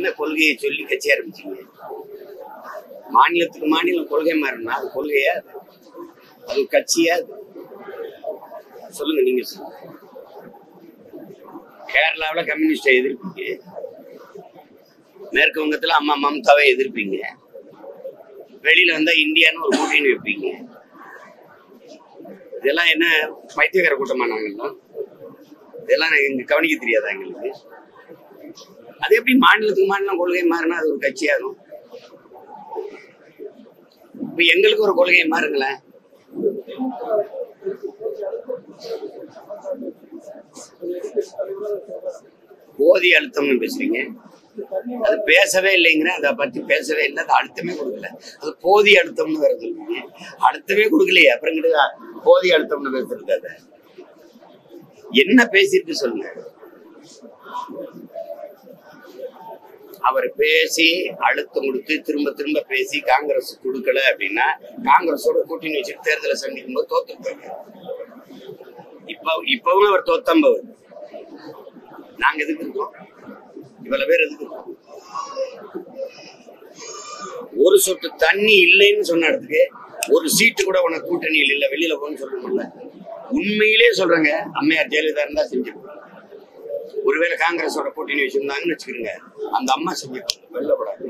என்ன கொள்கையை சொல்லி கட்சி ஆரம்பிச்சீங்க மாநிலத்துக்கு மாநிலம் கொள்கை மாறினா அது கொள்கையா அது? அது ஒரு கட்சியா அது? சொல்லுங்க நீங்க சொல்லுங்க கேரளாவுல கம்யூனிஸ்டை எதிர்ப்பீங்க மேற்கு வங்கத்துல அம்மா மம்தாவை எதிர்ப்பீங்க வெளியில வந்தா இந்தியான்னு ஒரு கூட்டணி வைப்பீங்க இதெல்லாம் என்ன பைத்தியக்கார கூட்டமா நாங்கெல்லாம் இதெல்லாம் எங்க கவனிக்க தெரியாதா எங்களுக்கு அது எப்படி மாநிலத்துக்கு மாநிலம் கொள்கை மாறினா அது ஒரு கட்சியாகும் இப்ப எங்களுக்கு ஒரு கொள்கையை மாறுங்களேன் போதிய அழுத்தம்னு பேசுறீங்க அது பேசவே இல்லைங்கிற அதை பத்தி பேசவே இல்லை அது அழுத்தமே கொடுக்கல அது போதிய அழுத்தம்னு வேற சொல்றீங்க அழுத்தமே கொடுக்கலையே அப்புறம் கிட்ட போதிய அழுத்தம்னு பேசுறது அதை என்ன பேசிட்டு சொல்லுங்க அவர் பேசி அழுத்தம் கொடுத்து திரும்ப திரும்ப பேசி காங்கிரஸ் கொடுக்கல அப்படின்னா காங்கிரஸோட கூட்டணி வச்சு தேர்தலை சந்திக்கும் போது தோத்துருப்பாங்க இப்ப இப்பவும் அவர் தோத்தம்பவர் நாங்க எதுக்கு இருக்கோம் இவ்வளவு பேர் எதுக்கு இருக்கோம் ஒரு சொட்டு தண்ணி இல்லைன்னு சொன்ன இடத்துக்கு ஒரு சீட்டு கூட உனக்கு கூட்டணியில் இல்ல வெளியில போன்னு சொல்லணும்ல உண்மையிலே சொல்றேங்க அம்மையார் ஜெயலலிதா இருந்தா செஞ்சிருப்பாங்க ஒருவேளை காங்கிரஸோட கூட்டணி வச்சிருந்தாங்கன்னு வச்சுக்கிறோங்க அந்த அம்மா செஞ்சிருப்பாங்க வெள்ளப்படாது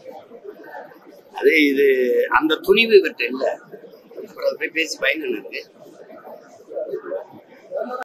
அது இது அந்த துணிவு இவர்கிட்ட இல்ல அப்புறம் அதை போய் பேசி பயன் என்ன இருக்கு